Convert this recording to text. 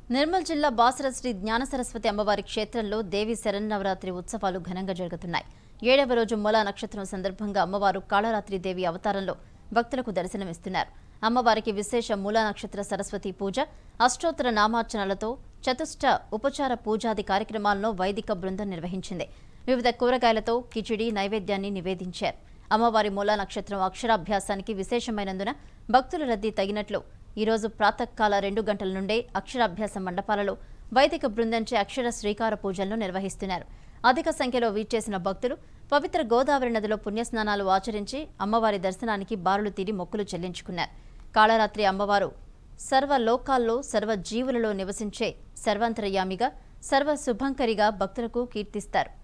నిర్మల్ జిల్లా బాసర శ్రీ జ్ఞాన సరస్వతి అమ్మవారి క్షేత్రంలో దేవి శరన్నవరాత్రి ఉత్సవాలు ఘనంగా జరుగుతున్నాయి ఏడవ రోజు మూలా నక్షత్రం సందర్భంగా అమ్మవారు కాళరాత్రి దేవి అవతారంలో భక్తులకు దర్శనమిస్తున్నారు అమ్మవారికి విశేష మూలా నక్షత్ర సరస్వతి పూజ అష్టోత్తర నామార్చనలతో చతుష్ట ఉపచార పూజాది కార్యక్రమాలను వైదిక బృందం నిర్వహించింది వివిధ కూరగాయలతో కిచిడి నైవేద్యాన్ని నివేదించారు అమ్మవారి మూలా నక్షత్రం అక్షరాభ్యాసానికి విశేషమైనందున భక్తుల రద్దీ తగినట్లు ఈరోజు ప్రాతకాల రెండు గంటల నుండే అక్షరాభ్యాస మండపాలలో వైదిక బృందంచే అక్షర శ్రీకార పూజలను నిర్వహిస్తున్నారు అధిక సంఖ్యలో వీచేసిన భక్తులు పవిత్ర గోదావరి నదిలో పుణ్యస్నానాలు ఆచరించి అమ్మవారి దర్శనానికి బారులు తీరి మొక్కులు చెల్లించుకున్నారు కాళరాత్రి అమ్మవారు సర్వ లోకాల్లో సర్వ జీవులలో నివసించే సర్వాంతరయామిగా సర్వ శుభంకరిగా భక్తులకు కీర్తిస్తారు